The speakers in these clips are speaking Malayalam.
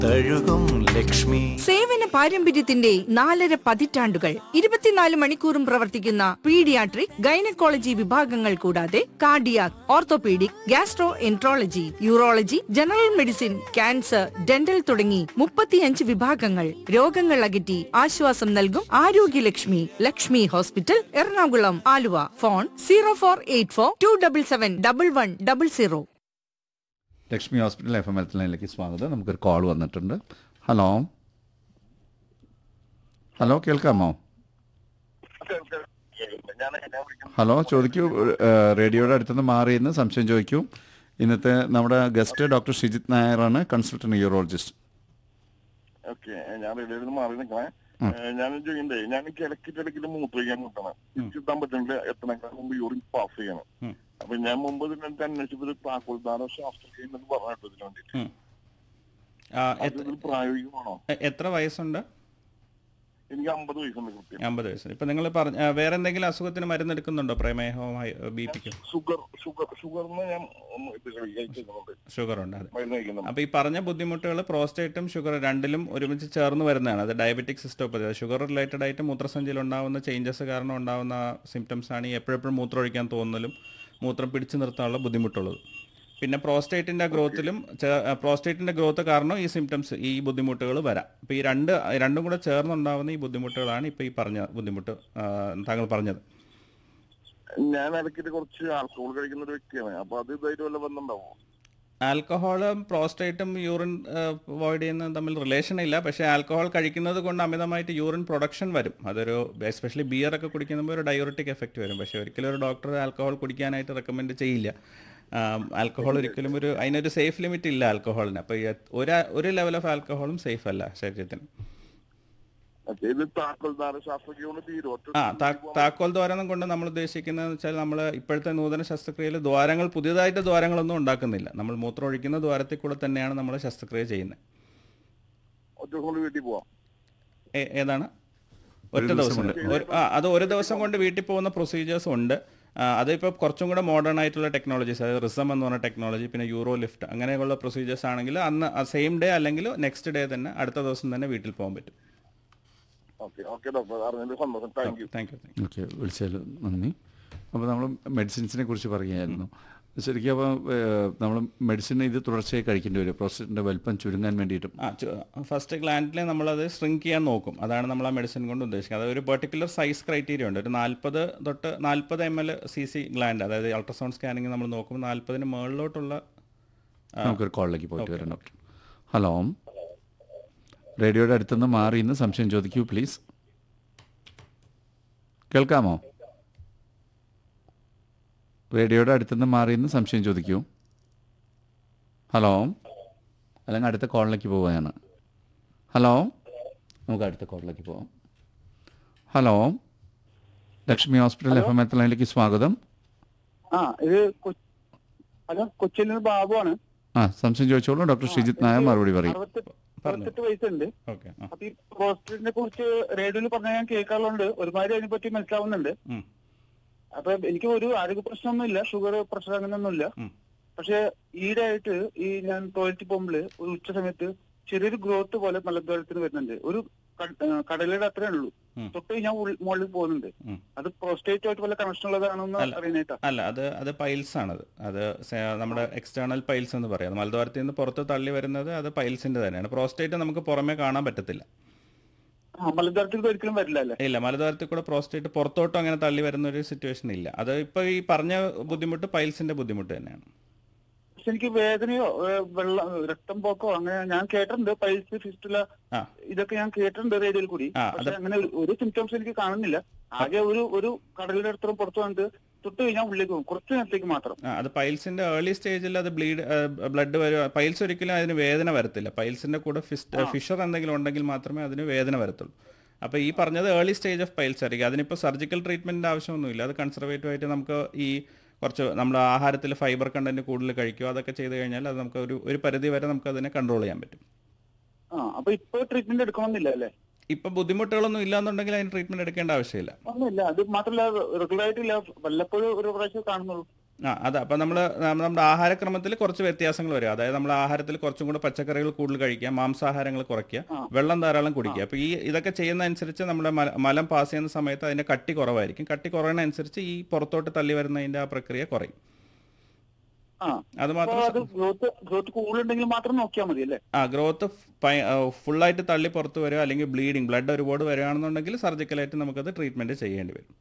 തഴുകും ലക്ഷ്മി സേവന പാരമ്പര്യത്തിന്റെ നാലര പതിറ്റാണ്ടുകൾ ഇരുപത്തിനാല് മണിക്കൂറും പ്രവർത്തിക്കുന്ന പീഡിയാട്രിക് ഗൈനക്കോളജി വിഭാഗങ്ങൾ കൂടാതെ cardiac orthopaedic gastroenterology urology general medicine cancer dental തുടങ്ങി മുപ്പത്തിയഞ്ച് വിഭാഗങ്ങൾ രോഗങ്ങൾ അകറ്റി ആശ്വാസം നൽകും Arogyalakshmi Lakshmi hospital Ernakulam Aluva phone zero four eight four two double seven double one double zero Lakshmi hospital F M എത്തിലേക്ക് സ്വാഗതം നമുക്കൊരു കോൾ വന്നിട്ടുണ്ട് ഹലോ ഹലോ കേൾക്കാമോ ഹലോ ചോദിക്കൂ ഏഹ്, റേഡിയോയുടെ അടുത്തുനിന്ന് മാറി നിന്ന് സംശയം ചോദിക്കൂ ഇന്നത്തെ നമ്മുടെ ഗസ്റ്റ് ഡോക്ടർ ഷിജിത് നായരാണ് കൺസൾട്ടന്റ് യൂറോളജിസ്റ്റ് ഓക്കെ ഞാൻ റെഡിയിൽ നിന്ന് മാറി നിൽക്കണേ ഞാൻ ചെയ്യണ്ടേ ഞാൻ കിടക്കിട്ടിടക്കിട്ട് മൂത്രിക്കാൻ കിട്ടണം കിട്ടാൻ പറ്റുന്നില്ല എത്തണേക്കാൾ മുമ്പ് യൂറിൻ പാസ് ചെയ്യണം അപ്പൊ ഞാൻ മുമ്പ് ഇതിനകത്ത് അന്വേഷിച്ചത് താക്കോൽദാന ശാസ്ത്രജ്ഞൻ എന്ന് പറഞ്ഞിട്ട് ഇതിന് വേണ്ടിട്ട് ഉം. ആ, അത് എത്ര- ഇതിൽ പ്രായോഗികമാണോ എ- എത്ര വയസ്സുണ്ട് എനിക്ക് അമ്പത് വയസ്സുണ്ട് കൃത്യം അമ്പത് വയസ്സ് ഇപ്പൊ നിങ്ങൾ പറഞ്ഞ ആ, വേറെ എന്തെങ്കിലും അസുഖത്തിന് മരുന്ന് എടുക്കുന്നുണ്ടോ പ്രമേഹമോ ബി പിക്കോ ഷുഗർ ഷുഗർ ഷുഗറിന് ഞാൻ ഒന്ന് ഇത് കഴിക്കുന്നുണ്ട് ഷുഗർ ഉണ്ട് അതെ മരുന്ന് കഴിക്കുന്നുണ്ട് അപ്പൊ ഈ പറഞ്ഞ ബുദ്ധിമുട്ടുകൾ പ്രോസ്റ്റേറ്റും ഷുഗർ രണ്ടിലും ഒരുമിച്ച് ചേർന്ന് വരുന്നതാണ് അത് ഡയബറ്റിക് സിസ്റ്റോപ്പതി ഷുഗർ റിലേറ്റഡ് ആയിട്ട് മൂത്രസഞ്ചിയിൽ ഉണ്ടാവുന്ന ചേഞ്ചസ് കാരണം ഉണ്ടാവുന്ന സിംറ്റംസ് ആണ് ഈ എപ്പോഴെപ്പോഴും മൂത്രം ഒഴിക്കാൻ തോന്നലും മൂത്രം പിടിച്ചു നിർത്താനുള്ള ബുദ്ധിമുട്ടുള്ളത് പിന്നെ പ്രോസ്റ്റേറ്റിന്റെ ഗ്രോത്തിലും പ്രോസ്റ്റേറ്റിന്റെ ഗ്രോത്ത് കാരണം ഈ സിംറ്റംസ് ഈ ബുദ്ധിമുട്ടുകൾ വരാം അപ്പോൾ ഈ രണ്ട് രണ്ടും കൂടെ ചേർന്നുണ്ടാവുന്ന ഈ ബുദ്ധിമുട്ടുകളാണ് ഇപ്പോൾ ഈ പറഞ്ഞ ബുദ്ധിമുട്ട് ആ, താങ്കൾ പറഞ്ഞത് ഞാൻ ഇടയ്ക്കിട്ട് കുറച്ച് ആൽക്കഹോൾ കഴിക്കുന്ന ഒരു വ്യക്തിയാണ് അപ്പൊ അത് ഇതായിട്ട് വല്ല ബന്ധമുണ്ടാവോ ആൽക്കഹോളും പ്രോസ്റ്റേറ്റും യൂറിൻ അവോയ്ഡ് ചെയ്യുന്നതും തമ്മിൽ റിലേഷൻ ഇല്ല പക്ഷേ ആൽക്കഹോൾ കഴിക്കുന്നത് കൊണ്ട് അമിതമായിട്ട് യൂറിൻ പ്രൊഡക്ഷൻ വരും അതൊരു എസ്പെഷ്യലി ബിയർ ഒക്കെ കുടിക്കുമ്പോൾ ഒരു ഡയോറിറ്റിക് എഫക്റ്റ് വരും പക്ഷേ ഒരിക്കലും ഒരു ഡോക്ടർ ആൽക്കഹോൾ കുടിക്കാനായിട്ട് റെക്കമെൻഡ് ചെയ്യില്ല ആൽക്കഹോൾ ഒരിക്കലും ഒരു അതിനൊരു സേഫ് ലിമിറ്റ് ഇല്ല ആൽക്കഹോളിന് അപ്പോൾ ഒരു ഒരു ലെവൽ ഓഫ് ആൽക്കഹോളും സേഫ് അല്ല ശരീരത്തിന് ഓക്കെ ഇത് താക്കോൽദാന ശാസ്ത്രജ്ഞയോട് തീരും ഒറ്റ ആ താ- താക്കോൽ ദ്വാരം കൊണ്ട് നമ്മൾ ഉദ്ദേശിക്കുന്നത് വെച്ചാൽ നമ്മൾ ഇപ്പോഴത്തെ നൂതന ശസ്ത്രക്രിയയിൽ ദ്വാരങ്ങൾ പുതിയതായിട്ട് ദ്വാരങ്ങളൊന്നും ഉണ്ടാക്കുന്നില്ല നമ്മൾ മൂത്രം ഒഴിക്കുന്ന ദ്വാരത്തിൽ കൂടെ തന്നെയാണ് നമ്മൾ ശസ്ത്രക്രിയ ചെയ്യുന്നത് ഒറ്റ കൊണ്ട് വീട്ടിൽ പോവാം ഏ- ഏതാണ് ഒറ്റ ദിവസം കൊണ്ട് ഒരു- ആ അത് ഒരു ദിവസം കൊണ്ട് വീട്ടിൽ പോകുന്ന പ്രൊസീജിയേഴ്സ് ഉണ്ട് ആ, അതിപ്പോൾ കുറച്ചും കൂടെ മോഡേൺ ആയിട്ടുള്ള ടെക്നോളജീസ് അതായത് റിസം എന്ന് പറഞ്ഞ ടെക്നോളജി പിന്നെ യൂറോ ലിഫ്റ്റ് അങ്ങനെയുള്ള പ്രൊസീജിയേഴ്സ് ആണെങ്കിൽ അന്ന് സെയിം ഡേ അല്ലെങ്കിൽ നെക്സ്റ്റ് ഡേ തന്നെ അടുത്ത ദിവസം തന്നെ വീട്ടിൽ പോകാൻ പറ്റും ഓക്കെ ഓക്കെ ഡോക്ടർ അറിഞ്ഞതിൽ സന്തോഷം thank you thank you okay വിളിച്ചതിൽ നന്ദി അപ്പോൾ നമ്മൾ മെഡിസിൻസിനെ കുറിച്ച് പറയുകയായിരുന്നു ശരിക്കും അപ്പോൾ നമ്മൾ മെഡിസിൻ ഇത് തുടർച്ചയായി കഴിക്കേണ്ടി വരും പ്രോസ്റ്റേറ്റിൻ്റെ വലിപ്പം ചുരുങ്ങാൻ വേണ്ടിയിട്ടും ആ ഫസ്റ്റ് ഗ്ലാൻഡിൽ നമ്മളത് സ്ട്രിങ്ക് ചെയ്യാൻ നോക്കും അതാണ് നമ്മൾ ആ മെഡിസിൻ കൊണ്ട് ഉദ്ദേശിക്കുന്നത് അത് ഒരു പെർട്ടിക്കുലർ സൈസ് ക്രൈറ്റീരിയ ഉണ്ട് ഒരു നാൽപ്പത് തൊട്ട് നാൽപ്പത് M L C C gland അതായത് അൾട്രാസൗണ്ട് സ്കാനിങ് നമ്മൾ നോക്കുമ്പോൾ നാൽപ്പതിന് മുകളിലോട്ടുള്ള നമുക്കൊരു കോളിലേക്ക് പോയിട്ട് വരാം ഡോക്ടർ ഹലോ റേഡിയോയുടെ അടുത്തുനിന്ന് മാറി ഇന്ന് സംശയം ചോദിക്കൂ പ്ലീസ് കേൾക്കാമോ റേഡിയോയുടെ അടുത്തുനിന്ന് മാറി ഇന്ന് സംശയം ചോദിക്കൂ ഹലോ അല്ലെങ്കിൽ അടുത്ത കോളിലേക്ക് പോവുകയാണ് ഹലോ നമുക്ക് അടുത്ത കോളിലേക്ക് പോവാം hello Lakshmi hospital F M എത്തലയിലേക്ക് സ്വാഗതം ആ ഇത് കൊ- ഹലോ കൊച്ചിയിൽ നിന്ന് ബാബുവാണ് ആ സംശയം ചോദിച്ചോളൂ ഡോക്ടർ ഷിജിത് നായർ മറുപടി പറയും അറുപത്തെട്ട് അറുപത്തെട്ട് വയസ്സുണ്ട് ഓക്കെ ആ അപ്പൊ ഈ പ്രോസ്റ്റേറ്റിനെ കുറിച്ച് റേഡിയോയിൽ പറഞ്ഞാൽ ഞാൻ കേൾക്കാറുണ്ട് ഒരുമാതിരി അതിനെ പറ്റി മനസ്സിലാവുന്നുണ്ട് ഉം. അപ്പൊ എനിക്ക് ഒരു ആരോഗ്യ പ്രശ്നമൊന്നുമില്ല ഷുഗർ പ്രഷർ അങ്ങനെയൊന്നുമില്ല ഉം. പക്ഷെ ഈയിടെ ആയിട്ട് ഈ ഞാൻ ടോയ്ലറ്റിൽ പോകുമ്പോൾ ഒരു ഉച്ച സമയത്ത് ചെറിയൊരു ഗ്രോത്ത് പോലെ മലദ്വാരത്തിന് വരുന്നുണ്ട് ഒരു ക- ആ, കടലയുടെ അത്രേ ഉള്ളൂ ഉം. തൊട്ട് ഞാൻ മുകളിൽ പോകുന്നുണ്ട് ഉം. അത് പ്രോസ്റ്റേറ്റ് ആയിട്ട് വല്ല കണക്ഷൻ ഉള്ളതാണെന്ന് അല്ല. അറിയാനായിട്ടാ അല്ല അത് അത് പൈൽസ് ആണത് അത് സെ- നമ്മുടെ എക്സ്റ്റേണൽ പൈൽസ് എന്ന് പറയാം മലദ്വാരത്തിൽ നിന്ന് പുറത്ത് തള്ളി വരുന്നത് അത് പൈൽസിന്റെ തന്നെയാണ് പ്രോസ്റ്റേറ്റ് നമുക്ക് പുറമേ കാണാൻ പറ്റത്തില്ല ആ മലദ്വാരത്തിൽ ഇത് ഒരിക്കലും വരില്ല അല്ലേ ഇല്ല മലദ്വാരത്തിൽ കൂടെ പ്രോസ്റ്റേറ്റ് പുറത്തോട്ടും അങ്ങനെ തള്ളി വരുന്ന ഒരു സിറ്റുവേഷൻ ഇല്ല അത് ഇപ്പൊ ഈ പറഞ്ഞ ബുദ്ധിമുട്ട് പൈൽസിന്റെ ബുദ്ധിമുട്ട് തന്നെയാണ് പക്ഷെ എനിക്ക് വേദനയോ ഏ, വെള്ളം രക്തം പോക്കോ അങ്ങനെ ഞാൻ കേട്ടിട്ടുണ്ട് പൈൽസ് ഫിസ്റ്റുല ആ ഇതൊക്കെ ഞാൻ കേട്ടിട്ടുണ്ട് റേഡിയോയിൽ കൂടി ആ, പക്ഷെ അത് അങ്ങനെ ഒരു- ഒരു സിംറ്റംസ് എനിക്ക് കാണുന്നില്ല ആകെ ഒരു ഒരു കടലിന്റെ അടുത്തും പുറത്തു വന്നിട്ട് തൊട്ട് കഴിഞ്ഞാൽ ഉള്ളിലേക്ക് പോകും കുറച്ച് നേരത്തേക്ക് മാത്രം ആ, അത് പൈൽസിന്റെ ഏർലി സ്റ്റേജിൽ അത് ബ്ലീഡ് ബ്ലഡ് വരും പൈൽസ് ഒരിക്കലും അതിന് വേദന വരത്തില്ല പൈൽസിന്റെ കൂടെ ഫിസ്റ്റ് ഫിഷർ എന്തെങ്കിലും ഉണ്ടെങ്കിൽ മാത്രമേ അതിന് വേദന വരത്തുള്ളൂ അപ്പോൾ ഈ പറഞ്ഞത് ഏർലി സ്റ്റേജ് ഓഫ് പൈൽസ് ആയിരിക്കും അതിനിപ്പോൾ സർജിക്കൽ ട്രീറ്റ്മെന്റിന്റെ ആവശ്യമൊന്നുമില്ല അത് കൺസർവേറ്റീവ് ആയിട്ട് നമുക്ക് ഈ കുറച്ച് നമ്മൾ ആഹാരത്തിൽ ഫൈബർ കണ്ടന്റ് കൂടുതൽ കഴിക്കുക അതൊക്കെ ചെയ്ത് കഴിഞ്ഞാൽ അത് നമുക്ക് ഒരു ഒരു പരിധി വരെ നമുക്ക് അതിനെ കൺട്രോൾ ചെയ്യാൻ പറ്റും ആ അപ്പൊ ഇപ്പൊ ട്രീറ്റ്മെന്റ് എടുക്കണമെന്നില്ല അല്ലേ ഇപ്പൊ ബുദ്ധിമുട്ടുകളൊന്നും ഇല്ലാന്നുണ്ടെങ്കിൽ അതിന് ട്രീറ്റ്മെന്റ് എടുക്കേണ്ട ആവശ്യമില്ല ഒന്നുമില്ല അത് മാത്രമല്ല റെഗുലർ ആയിട്ടില്ല വല്ലപ്പോഴും ഒരു പ്രാവശ്യം കാണുന്നുള്ളൂ ആ അതെ അപ്പം നമ്മൾ നമ്മുടെ ആഹാരക്രമത്തിൽ കുറച്ച് വ്യത്യാസങ്ങൾ വരും അതായത് നമ്മൾ ആഹാരത്തിൽ കുറച്ചും കൂടെ പച്ചക്കറികൾ കൂടുതൽ കഴിക്കുക മാംസാഹാരങ്ങൾ കുറയ്ക്കുക വെള്ളം ധാരാളം കുടിക്കുക അപ്പോൾ ഈ ഇതൊക്കെ ചെയ്യുന്നതനുസരിച്ച് നമ്മുടെ മല- മലം പാസ് ചെയ്യുന്ന സമയത്ത് അതിൻ്റെ കട്ടി കുറവായിരിക്കും കട്ടി കുറയുന്നതനുസരിച്ച് ഈ പുറത്തോട്ട് തള്ളി വരുന്നതിൻ്റെ ആ പ്രക്രിയ കുറയും ആ അത് അപ്പൊ മാത്രം അത് ഗ്രോത്ത് ഗ്രോത്ത് കൂടുതലുണ്ടെങ്കിൽ മാത്രം നോക്കിയാൽ മതി അല്ലേ ആ ഗ്രോത്ത് ഫുള്ളായിട്ട് തള്ളി പുറത്ത് വരിക അല്ലെങ്കിൽ ബ്ലീഡിങ് ബ്ലഡ് ഒരുപാട് വരികയാണെന്നുണ്ടെങ്കിൽ സർജിക്കലായിട്ട് നമുക്കത് ട്രീറ്റ്മെൻറ്റ് ചെയ്യേണ്ടി വരും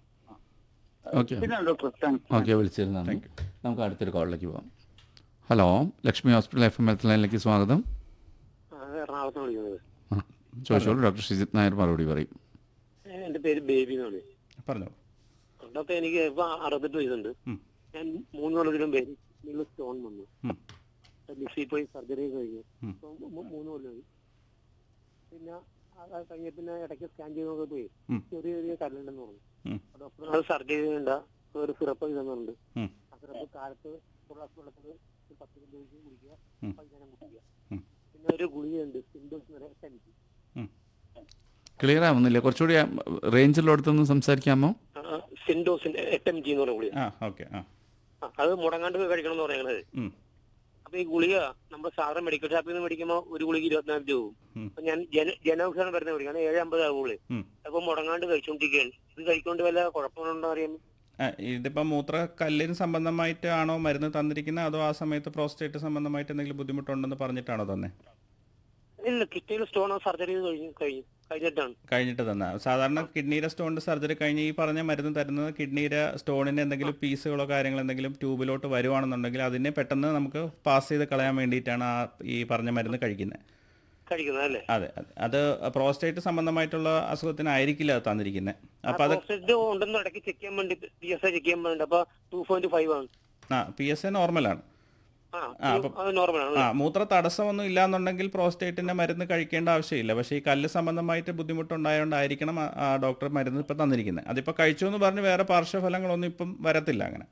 ഓക്കെ പിന്നെ ഡോക്ടർ താങ്ക്സ് ഓക്കെ വിളിച്ചിരുന്നു നമുക്ക് അടുത്തൊരു കോളിലേക്ക് പോകാം hello Lakshmi hospital F M health ലൈനിലേക്ക് സ്വാഗതം എറണാകുളത്ത് വിളിക്കുന്നത് ആ, ചോദിച്ചോളൂ ഡോക്ടർ ഷിജിത് നായർ മറുപടി പറയും എന്റെ പേര് ബേബി എന്നാണ് പറഞ്ഞോ ഡോക്ടർ എനിക്ക് ഇപ്പൊ അറുപത്തെട്ട് വയസ്സുണ്ട് ഉം. ഞാൻ മൂന്ന് കൊല്ലത്തിലും പേര് നിങ്ങൾ സ്റ്റോൺ വന്നു ഉം. ലിഫ്റ്റിൽ പോയി സർജറി കഴിഞ്ഞു ഉം. ഇപ്പൊ മൂ- മൂന്ന് കൊല്ലമായി പിന്നെ അത് കഴിഞ്ഞ പിന്നെ ഇടയ്ക്ക് സ്കാൻ ചെയ്തൊക്കെ പോയി ഉം. ചെറിയ ചെറിയ കല്ലുണ്ടെന്ന് പറഞ്ഞു ഉം. ഡോക്ടർ അത് സർജറി ചെയ്യണ്ട ഒരു സിറപ്പ് ഇതെന്നുണ്ട് ഉം. ആ സിറപ്പ് കാലത്ത് ഒരു ഗ്ലാസ് വെള്ളത്തിൽ ഒരു പത്ത് മിനിറ്റ് ഒഴിച്ച് കുടിക്കുക ഉം. വൈകുന്നേരം കുടിക്കുക ഉം. പിന്നെ ഒരു ഗുളികയുണ്ട് സിംറ്റംസ് വരെ ടെൻറ്റ് ക്ലിയർ ആവുന്നില്ല കുറച്ചുകൂടി റേഞ്ചിലോടത്തൊന്ന് സംസാരിക്കാമോ സിൻഡോസിന്റെ എട്ട് എം ജി എന്ന് പറഞ്ഞ ഗുളിക ആ ഓക്കെ ആ ആ, അത് മുടങ്ങാണ്ട് പോയി കഴിക്കണം എന്ന് പറയുന്നത് ഉം. അപ്പൊ ഈ ഗുളിക നമ്മൾ സാധാരണ മെഡിക്കൽ ഷോപ്പിൽ നിന്ന് മേടിക്കുമ്പോൾ ഒരു ഗുളിക ഇരുപത്തിനാല് രൂപ ഉം. അപ്പൊ ഞാൻ ജന ജനൌഷധം വരുന്ന ഗുളികയാണ് ഏഴ് അമ്പത് ആവുള്ളൂ ഉം. അപ്പൊ മുടങ്ങാണ്ട് കഴിച്ചുകൊണ്ടിരിക്കുകയാണ് ഇത് കഴിക്കൊണ്ട് വല്ല കുഴപ്പമുണ്ടോ അറിയാൻ ആ, ഇതിപ്പം മൂത്ര കല്ലിന് സംബന്ധമായിട്ടാണോ മരുന്ന് തന്നിരിക്കുന്നത് അതോ ആ സമയത്ത് പ്രോസ്റ്റേറ്റ് സംബന്ധമായിട്ട് എന്തെങ്കിലും ബുദ്ധിമുട്ടുണ്ടെന്ന് പറഞ്ഞിട്ടാണോ തന്നെ ഇല്ല കിഡ്നിയിൽ സ്റ്റോൺ സർജറി കഴിഞ്ഞു കഴിഞ്ഞു കഴിഞ്ഞിട്ടാണ് കഴിഞ്ഞിട്ട് തന്നെ സാധാരണ കിഡ്നിയുടെ സ്റ്റോണിന്റെ സർജറി കഴിഞ്ഞ് ഈ പറഞ്ഞ മരുന്ന് തരുന്നത് കിഡ്നിയുടെ സ്റ്റോണിന്റെ എന്തെങ്കിലും പീസുകളോ കാര്യങ്ങളോ എന്തെങ്കിലും ട്യൂബിലോട്ട് വരുവാണെന്നുണ്ടെങ്കിൽ അതിനെ പെട്ടെന്ന് നമുക്ക് പാസ് ചെയ്ത് കളയാൻ വേണ്ടിയിട്ടാണ് ആ ഈ പറഞ്ഞ മരുന്ന് കഴിക്കുന്നത് കഴിക്കുന്നത് അല്ലേ അതെ അതെ. അത് പ്രോസ്റ്റേറ്റ് സംബന്ധമായിട്ടുള്ള അസുഖത്തിനായിരിക്കില്ല അത് തന്നിരിക്കുന്നത് അപ്പൊ അത് പ്രോസ്റ്റേറ്റ് ഉണ്ടെന്ന് ഇടയ്ക്ക് ചെക്ക് ചെയ്യാൻ വേണ്ടി പി എസ് ഐ ചെക്ക് ചെയ്യാൻ വേണ്ടി അപ്പൊ ടു പോയിന്റ് ഫൈവ് ആണ് ആ പി എസ് എ നോർമലാണ് ആ ആ, അപ്പം- അത് നോർമലാണ് ആ മൂത്ര തടസ്സമൊന്നും ഇല്ലാന്നുണ്ടെങ്കിൽ പ്രോസ്റ്റേറ്റിന്റെ മരുന്ന് കഴിക്കേണ്ട ആവശ്യമില്ല പക്ഷേ ഈ കല്ല് സംബന്ധമായിട്ട് ബുദ്ധിമുട്ടുണ്ടായതുകൊണ്ടായിരിക്കണം ആ- ആ ഡോക്ടർ മരുന്ന് ഇപ്പം തന്നിരിക്കുന്നത് അതിപ്പോൾ കഴിച്ചു എന്ന് പറഞ്ഞ് വേറെ പാർശ്വഫലങ്ങളൊന്നും ഇപ്പം വരത്തില്ല അങ്ങനെ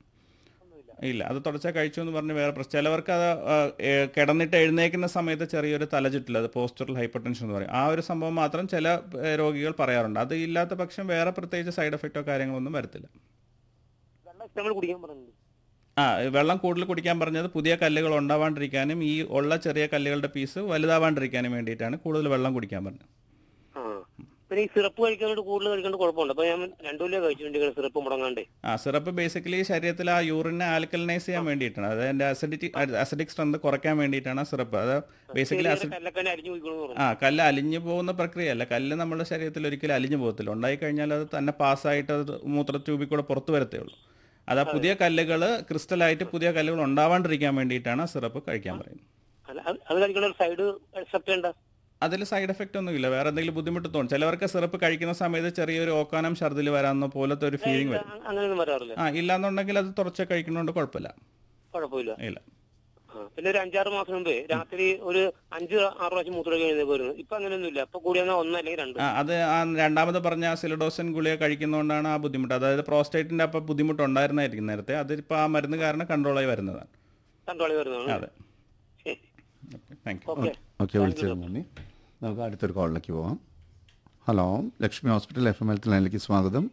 ഇല്ല അത് തുടച്ചാൽ കഴിച്ചു എന്ന് പറഞ്ഞ് വേറെ പ്രശ്നം ചിലവർക്ക് അത് ആ, ഏ, കിടന്നിട്ട് എഴുന്നേക്കുന്ന സമയത്ത് ചെറിയൊരു തലചുറ്റില്ല അത് പോസ്റ്ററൽ ഹൈപ്പർ ടെൻഷൻ എന്ന് പറയും ആ ഒരു സംഭവം മാത്രം ചില ഏ, രോഗികൾ പറയാറുണ്ട് അത് ഇല്ലാത്ത പക്ഷം വേറെ പ്രത്യേകിച്ച് സൈഡ് എഫക്റ്റോ കാര്യങ്ങളൊന്നും വരത്തില്ല വെള്ളം ഇഷ്ടംപോലെ കുടിക്കാൻ പറയുന്നുണ്ട് ആ വെള്ളം കൂടുതൽ കുടിക്കാൻ പറഞ്ഞത് പുതിയ കല്ലുകൾ ഉണ്ടാവാണ്ടിരിക്കാനും ഈ ഉള്ള ചെറിയ കല്ലുകളുടെ പീസ് വലുതാവാണ്ടിരിക്കാനും വേണ്ടിയിട്ടാണ് കൂടുതൽ വെള്ളം കുടിക്കാൻ പറഞ്ഞത് ആ പിന്നെ ഈ സിറപ്പ് കഴിക്കാനായിട്ട് കൂടുതൽ കഴിക്കേണ്ട കുഴപ്പമുണ്ട് അപ്പൊ ഞാൻ രണ്ടു കൊല്ലം കഴിച്ചിട്ടുണ്ട് സിറപ്പ് മുടങ്ങാണ്ടേ ആ സിറപ്പ് ബേസിക്കലി ശരീരത്തിൽ ആ യൂറിനെ ആൽക്കലൈസ് ചെയ്യാൻ വേണ്ടിയിട്ടാണ് അത് അതിന്റെ അസിഡിറ്റി അസിഡിക് സ്ട്രെങ്ത് കുറയ്ക്കാൻ വേണ്ടിയിട്ടാണ് സിറപ്പ് അത് ബേസിക്കലി ചെറിയ അസിഡ് കല്ലൊക്കെ അരിഞ്ഞു പോയിക്കോളൂ ആ കല്ല് അലിഞ്ഞു പോകുന്ന പ്രക്രിയയല്ല കല്ല് നമ്മുടെ ശരീരത്തിൽ ഒരിക്കലും അലിഞ്ഞു പോകത്തില്ല ഉണ്ടായി കഴിഞ്ഞാൽ അത് തന്നെ പാസ്സായിട്ട് അത് മൂത്ര ട്യൂബിൽ കൂടെ പുറത്തു വരത്തേ ഉള്ളൂ അത് ആ പുതിയ കല്ലുകൾ ക്രിസ്റ്റലായിട്ട് പുതിയ കല്ലുകൾ ഉണ്ടാവാണ്ടിരിക്കാൻ വേണ്ടിയിട്ടാണ് ആ സിറപ്പ് കഴിക്കാൻ പറയുന്നത് അല്ല അത് അത് കഴിക്കണ ഒരു സൈഡ് എക്സെപ്റ്റ് ഉണ്ട് അതിൽ സൈഡ് എഫക്റ്റ് ഒന്നുമില്ല വേറെ എന്തെങ്കിലും ബുദ്ധിമുട്ട് തോന്നും ചിലവർക്ക് സിറപ്പ് കഴിക്കുന്ന സമയത്ത് ചെറിയൊരു ഓക്കാനം ഛർദിൽ വരാമെന്നോ പോലത്തെ ഒരു ഫീലിംഗ് വരും അങ്ങനെയൊന്നും വരാറില്ല ആ ഇല്ലാന്നുണ്ടെങ്കിൽ അത് തുടച്ച് കഴിക്കുന്നതുകൊണ്ട് കുഴപ്പമില്ല കുഴപ്പമില്ല ഇല്ല ആ, പിന്നെ ഒരു അഞ്ചാറ് മാസം മുമ്പേ രാത്രി ഒരു അഞ്ച് ആറ് പ്രാവശ്യം മൂത്രം കഴിഞ്ഞ വരുന്നു ഇപ്പൊ അങ്ങനെയൊന്നുമില്ല ഇപ്പൊ കൂടിയെന്നാ ഒന്ന് അല്ലെങ്കിൽ രണ്ട് ആ, അത് ആ രണ്ടാമത് പറഞ്ഞ സിലഡോസൻ ഗുളിക കഴിക്കുന്നതുകൊണ്ടാണ് ആ ബുദ്ധിമുട്ട് അതായത് പ്രോസ്റ്റേറ്റിന്റെ അപ്പം ബുദ്ധിമുട്ടുണ്ടായിരുന്നായിരിക്കും നേരത്തെ അതിപ്പോൾ ആ മരുന്ന് കാരണം കൺട്രോളായി വരുന്നതാണ് കണ്ടോളി വരുന്നതാണ് അതെ ശരി താങ്ക് യു ഓക്കെ ഓക്കെ വിളിച്ചത് നന്ദി നമുക്ക് അടുത്തൊരു കോളിലേക്ക് പോവാം hello Lakshmi hospital F M health ലൈനിലേക്ക് സ്വാഗതം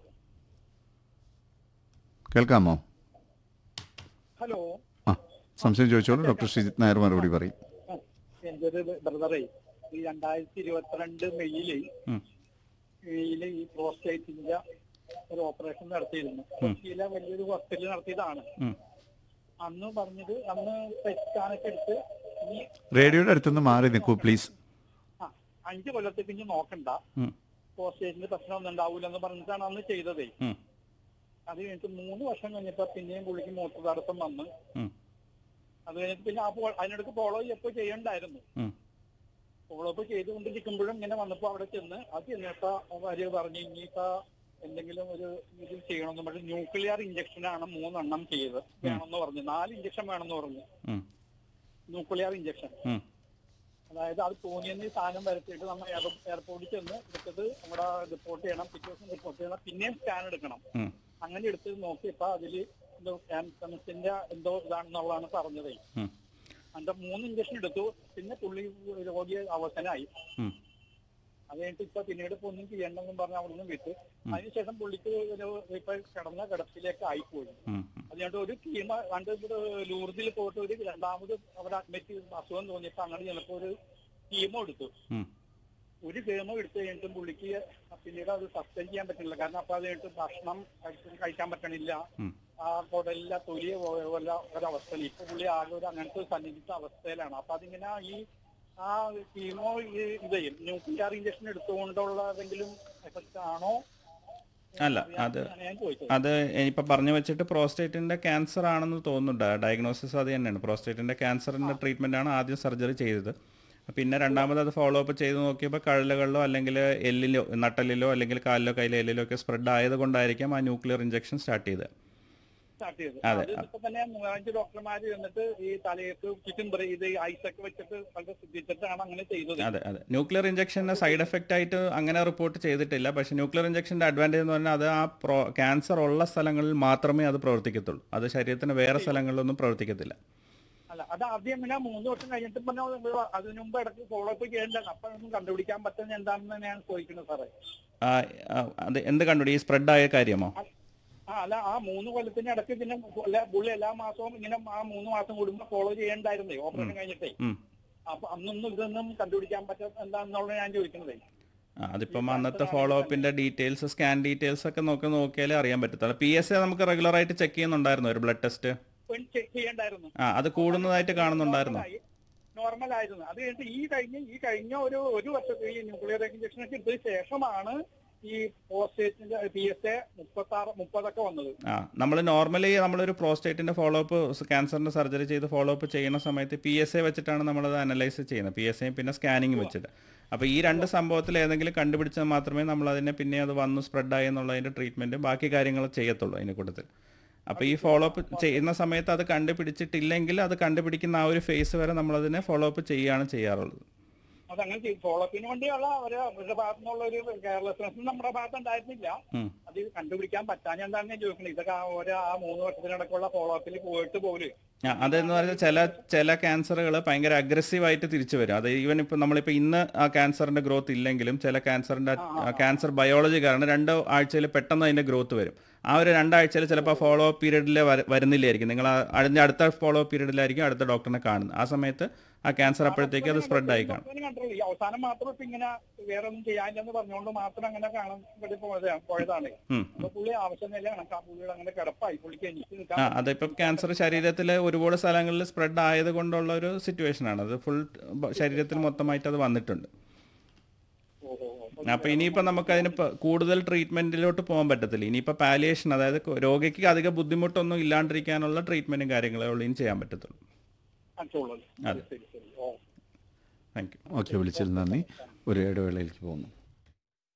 കേൾക്കാമോ ഹലോ ആ സംശയം ചോദിച്ചോളൂ ഡോക്ടർ ശ്രീജിത് നായർ മറുപടി പറയും എന്റെ ഒരു ബ്രദറെ ഈ രണ്ടായിരത്തി ഇരുപത്തിരണ്ട് മെയ്യില് ഉം. മെയ്യില് ഈ പ്രോസ്റ്റേറ്റിന്റെ ഒരു ഓപ്പറേഷൻ നടത്തിയിരുന്നു കൊച്ചിയിലെ വലിയൊരു ഹോസ്പിറ്റലിൽ നടത്തിയതാണ് ഉം. അന്ന് പറഞ്ഞത് അന്ന് സ്കാനൊക്കെ എടുത്ത് ഇനി റേഡിയോയുടെ അടുത്തുനിന്ന് മാറി നിൽക്കൂ പ്ലീസ് ആ, അഞ്ച് കൊല്ലത്തേക്ക് ഇനി നോക്കണ്ട ഉം. പ്രോസ്റ്റേറ്റിന്റെ പ്രശ്നമൊന്നും ഉണ്ടാവില്ല എന്ന് പറഞ്ഞിട്ടാണ് അന്ന് ചെയ്തതേ ഉം. അത് കഴിഞ്ഞിട്ട് മൂന്ന് വർഷം കഴിഞ്ഞപ്പോ പിന്നെയും പുള്ളിക്ക് മൂത്ര തടസ്സം വന്ന് ഉം. അത് കഴിഞ്ഞിട്ട് പിന്നെ ആ പോ- അതിനിടയ്ക്ക് ഫോളോ ചെയ്യപ്പോ ചെയ്യണ്ടായിരുന്നു ഉം. ഫോളോ അപ്പ് ചെയ്തുകൊണ്ടിരിക്കുമ്പോഴും ഇങ്ങനെ വന്നപ്പോ അവിടെ ചെന്ന് അത് ചെന്നപ്പോ ഭാര്യ പറഞ്ഞു ഇനിയിപ്പോ എന്തെങ്കിലും ഒരു ഇത് ചെയ്യണമെന്ന് പറഞ്ഞു ന്യൂക്ലിയർ ഇഞ്ചക്ഷൻ ആണ് മൂന്നെണ്ണം ചെയ്ത് വേണമെന്ന് പറഞ്ഞു നാല് ഇഞ്ചക്ഷൻ വേണമെന്ന് പറഞ്ഞു ഉം. ന്യൂക്ലിയർ ഇഞ്ചക്ഷൻ ഉം. അതായത് അത് തോന്നിയെന്ന് ഈ സാധനം വരത്തിയിട്ട് നമ്മൾ എയർ- എയർപോർട്ടിൽ ചെന്ന് എടുത്തത് നമ്മുടെ റിപ്പോർട്ട് ചെയ്യണം പിറ്റേ ദിവസം റിപ്പോർട്ട് ചെയ്യണം പിന്നെയും സ്കാൻ എടുക്കണം ഉം. അങ്ങനെ എടുത്ത് നോക്കിയപ്പോ അതില് എന്തോ ക്യാൻസറിന്റെ എന്തോ ഇതാണെന്നുള്ളതാണ് പറഞ്ഞത് ഉം. അതിന്റെ മൂന്ന് ഇഞ്ചക്ഷൻ എടുത്തു പിന്നെ പുള്ളി രോഗി അവസാനായി ഉം. അത് കഴിഞ്ഞിട്ട് ഇപ്പൊ പിന്നീട് ഇപ്പൊ ഒന്നും ചെയ്യണ്ടെന്നും പറഞ്ഞ് അവിടെ നിന്ന് വിട്ട് അതിനുശേഷം പുള്ളിക്ക് ഒരു ഇപ്പൊ കിടന്ന കിടപ്പിലേക്ക് ആയിപ്പോയി ഉം. അതുകൊണ്ട് ഒരു കീമ കണ്ട് ഇവിടെ ലൂർദിൽ പോയിട്ട് ഒരു രണ്ടാമത് അവിടെ അഡ്മിറ്റ് അസുഖം തോന്നിയപ്പോ അങ്ങനെ ചെന്നപ്പോ ഒരു കീമോ എടുത്തു ഉം. ഒരു കീമോ എടുത്തു കഴിഞ്ഞിട്ട് പുള്ളിക്ക് പിന്നീട് അത് സസ്പെൻഡ് ചെയ്യാൻ പറ്റുന്നില്ല കാരണം അപ്പൊ അത് കഴിഞ്ഞിട്ട് ഭക്ഷണം കഴിച്ച് കഴിക്കാൻ പറ്റണില്ല ഉം. ആ കുടലിലെ തൊലിയ പോയ പോലെ ഒരവസ്ഥ ഇപ്പൊ പുള്ളി ആകെ ഒരു അങ്ങനത്തെ ഒരു സന്നിധിച്ച അവസ്ഥയിലാണ് അപ്പൊ അതിങ്ങനെ ഈ ആ കീമോ ഇത് ന്യൂക്ലിയർ ഇഞ്ചക്ഷൻ എടുത്തുകൊണ്ടുള്ള ഏതെങ്കിലും എഫക്റ്റ് ആണോ അല്ല അത് അറിയാനാണ് ഞാൻ ചോദിച്ചത് അത് ഇപ്പൊ പറഞ്ഞു വെച്ചിട്ട് പ്രോസ്റ്റേറ്റിന്റെ ക്യാൻസർ ആണെന്ന് തോന്നുന്നുണ്ട് ഡയഗ്നോസിസ് അത് തന്നെയാണ് പ്രോസ്റ്റേറ്റിന്റെ ക്യാൻസറിന്റെ ട്രീറ്റ്മെന്റ് ആണ് ആദ്യം സർജറി ചെയ്തത് പിന്നെ രണ്ടാമത് അത് ഫോളോ അപ്പ് ചെയ്ത് നോക്കിയപ്പോൾ കഴലുകളിലോ അല്ലെങ്കിൽ എല്ലിലോ നട്ടലിലോ അല്ലെങ്കിൽ കാലിലോ കയ്യിലോ എല്ലിലോ ഒക്കെ സ്പ്രെഡ് ആയത് കൊണ്ടായിരിക്കാം ആ ന്യൂക്ലിയർ ഇഞ്ചക്ഷൻ സ്റ്റാർട്ട് ചെയ്തത് സ്റ്റാർട്ട് ചെയ്തത് അതെ. അത് ഇപ്പൊ തന്നെ മൂവാഞ്ച് ഡോക്ടർമാര് വന്നിട്ട് ഈ തലയൊക്കെ ചുറ്റും ബ്ര- ഇത് ഐസൊക്കെ വെച്ചിട്ട് വളരെ ശ്രദ്ധിച്ചിട്ടാണ് അങ്ങനെ ചെയ്തത് അതെ അതെ ന്യൂക്ലിയർ ഇഞ്ചക്ഷന് സൈഡ് എഫക്റ്റ് ആയിട്ട് അങ്ങനെ റിപ്പോർട്ട് ചെയ്തിട്ടില്ല പക്ഷേ ന്യൂക്ലിയർ ഇഞ്ചക്ഷന്റെ അഡ്വാൻറ്റേജ് എന്ന് പറഞ്ഞാൽ അത് ആ പ്രോ ക്യാൻസർ ഉള്ള സ്ഥലങ്ങളിൽ മാത്രമേ അത് പ്രവർത്തിക്കത്തുള്ളൂ അത് ശരീരത്തിന് വേറെ സ്ഥലങ്ങളിലൊന്നും പ്രവർത്തിക്കത്തില്ല അല്ല അത് ആദ്യം ഇങ്ങനെ മൂന്ന് വർഷം കഴിഞ്ഞിട്ട് പിന്നെ അതിനു മുമ്പ് ഇടയ്ക്ക് ഫോളോ അപ്പ് ചെയ്യേണ്ടതാണ് അപ്പൊ ഒന്നും കണ്ടുപിടിക്കാൻ പറ്റുന്ന എന്താണെന്ന് ഞാൻ ചോദിക്കുന്നത് സാറേ ആ, ആ, അത് എന്ത് കണ്ടു ഈ സ്പ്രെഡ് ആയ കാര്യമോ ആ അല്ല ആ മൂന്ന് കൊല്ലത്തിന് ഇടയ്ക്ക് പിന്നെ എല്ലാ- പുള്ളി എല്ലാ മാസവും ഇങ്ങനെ ആ മൂന്ന് മാസം കൂടുമ്പോ ഫോളോ ചെയ്യണ്ടായിരുന്നേ ഓപ്പറേഷൻ കഴിഞ്ഞിട്ടേ ഉം. അപ്പൊ അന്നൊന്നും ഇതൊന്നും കണ്ടുപിടിക്കാൻ പറ്റാത്ത എന്താണെന്നുള്ളത് ഞാൻ ചോദിക്കുന്നതേ ആ, അതിപ്പം അന്നത്തെ ഫോളോ അപ്പിന്റെ ഡീറ്റെയിൽസ് സ്കാൻ ഡീറ്റെയിൽസ് ഒക്കെ നോക്കി നോക്കിയാലേ അറിയാൻ പറ്റത്തുള്ളൂ പി എസ് എ നമുക്ക് റെഗുലർ ആയിട്ട് ചെക്ക് ചെയ്യുന്നുണ്ടായിരുന്നു ഒരു ബ്ലഡ് ടെസ്റ്റ് ചെക്ക് ചെയ്യണ്ടായിരുന്നു ആ അത് കൂടുന്നതായിട്ട് കാണുന്നുണ്ടായിരുന്നു നോർമൽ ആയിരുന്നു അത് കഴിഞ്ഞിട്ട് ഈ കഴിഞ്ഞ ഈ കഴിഞ്ഞ ഒരു ഒരു വർഷത്തെ ഈ ന്യൂക്ലിയർ ഇഞ്ചക്ഷൻ ഒക്കെ എടുത്തതിന് ശേഷമാണ് ഈ പോസ്റ്റേറ്റിന്റെ പി എസ് എ മുപ്പത്തി ആറ് മുപ്പതൊക്കെ വന്നത് ആ നമ്മൾ നോർമലി നമ്മളൊരു പ്രോസ്റ്റേറ്റിന്റെ ഫോളോ അപ്പ് ക്യാൻസറിന്റെ സർജറി ചെയ്ത് ഫോളോ അപ്പ് ചെയ്യുന്ന സമയത്ത് പി എസ് എ വെച്ചിട്ടാണ് നമ്മളത് അനലൈസ് ചെയ്യുന്നത് പി എസ് എയും പിന്നെ സ്കാനിങ് വെച്ചിട്ട് അപ്പോൾ ഈ രണ്ട് സംഭവത്തിൽ ഏതെങ്കിലും കണ്ടുപിടിച്ചാൽ മാത്രമേ നമ്മൾ അതിനെ പിന്നെ അത് വന്നു സ്പ്രെഡായി എന്നുള്ളതിന്റെ ട്രീറ്റ്മെന്റ് ബാക്കി കാര്യങ്ങൾ ചെയ്യത്തുള്ളൂ അതിനെ കൂട്ടത്തിൽ അപ്പോൾ ഈ ഫോളോ അപ്പ് ചെയ്യുന്ന സമയത്ത് അത് കണ്ടുപിടിച്ചിട്ടില്ലെങ്കിൽ അത് കണ്ടുപിടിക്കുന്ന ആ ഒരു ഫേസ് വരെ നമ്മളതിനെ ഫോളോ അപ്പ് ചെയ്യുകയാണ് ചെയ്യാറുള്ളത് അതങ്ങനെ ഫോളോ അപ്പിന് വേണ്ടിയുള്ള ഒരു അവരുടെ ഭാഗത്തു നിന്നുള്ള ഒരു കെയർലെസ്നെസ് നമ്മുടെ ഭാഗത്ത് ഉണ്ടായിരുന്നില്ല ഉം. അത് കണ്ടുപിടിക്കാൻ പറ്റാൻ എന്താണെന്ന് ഞാൻ ചോദിക്കുന്നത് ഇതൊക്കെ ആ ഒരു ആ മൂന്ന് വർഷത്തിനിടയ്ക്കുള്ള ഫോളോ അപ്പിൽ പോയിട്ട് പോലും ആ, അതെന്ന് പറഞ്ഞാൽ ചില ചില ക്യാൻസറുകൾ ഭയങ്കര അഗ്രസീവായിട്ട് തിരിച്ചു വരും അത് ഈവൻ ഇപ്പം നമ്മളിപ്പോൾ ഇന്ന് ആ ക്യാൻസറിന്റെ ഗ്രോത്ത് ഇല്ലെങ്കിലും ചില ക്യാൻസറിന്റെ ക്യാൻസർ ബയോളജി കാരണം രണ്ട് ആഴ്ചയിൽ പെട്ടെന്ന് അതിന്റെ ഗ്രോത്ത് വരും ആ ഒരു രണ്ടാഴ്ചയിൽ ചിലപ്പോൾ ഫോളോ അപ്പ് പീരീഡിൽ വരുന്നില്ലായിരിക്കും നിങ്ങൾ ആ അതിന്റെ അടുത്ത ഫോളോ അപ്പ് പീരീഡിലായിരിക്കും അടുത്ത ഡോക്ടറിനെ കാണുന്നത് ആ സമയത്ത് ആ ക്യാൻസർ അപ്പോഴത്തേക്ക് അത് സ്പ്രെഡ് ആയി കാണും കൺട്രോൾ ഈ അവസാനം മാത്രം ഇപ്പൊ ഇങ്ങനെ വേറെ ഒന്നും ചെയ്യാനില്ലെന്ന് പറഞ്ഞുകൊണ്ട് മാത്രം അങ്ങനെ കാണാൻ വേണ്ടി പോയതാണ് പോയതാണ് ഉം. അപ്പൊ പുള്ളി ആവശ്യം നില കണക്കാ പുള്ളിയുടെ അങ്ങനെ കിടപ്പായി പുള്ളിക്ക് എനിക്ക് നിൽക്കാൻ ആ അതിപ്പം ക്യാൻസർ ശരീരത്തിൽ ഒരുപാട് സ്ഥലങ്ങളിൽ സ്പ്രെഡ് ആയത് കൊണ്ടുള്ള ഒരു സിറ്റുവേഷൻ ആണ് അത് ഫുൾ ശരീരത്തിൽ മൊത്തമായിട്ട് അത് വന്നിട്ടുണ്ട് അപ്പൊ ഇനിയിപ്പോ നമുക്ക് അതിന് പ- കൂടുതൽ ട്രീറ്റ്മെന്റിലോട്ട് പോകാൻ പറ്റത്തില്ല ഇനിയിപ്പോ പാലിയേഷൻ അതായത് കൊ- രോഗിക്ക് അധിക ബുദ്ധിമുട്ടൊന്നും ഇല്ലാണ്ടിരിക്കാനുള്ള ട്രീറ്റ്മെന്റും കാര്യങ്ങളേ ഉള്ളൂ ഇനി ചെയ്യാൻ പറ്റത്തുള്ളൂ കൺട്രോൾ അതെ. ശരി ശരി ഓ താങ്ക് യു ഓക്കെ വിളിച്ചതിൽ നന്ദി ഒരു ഇടവേളയിലേക്ക് പോകുന്നു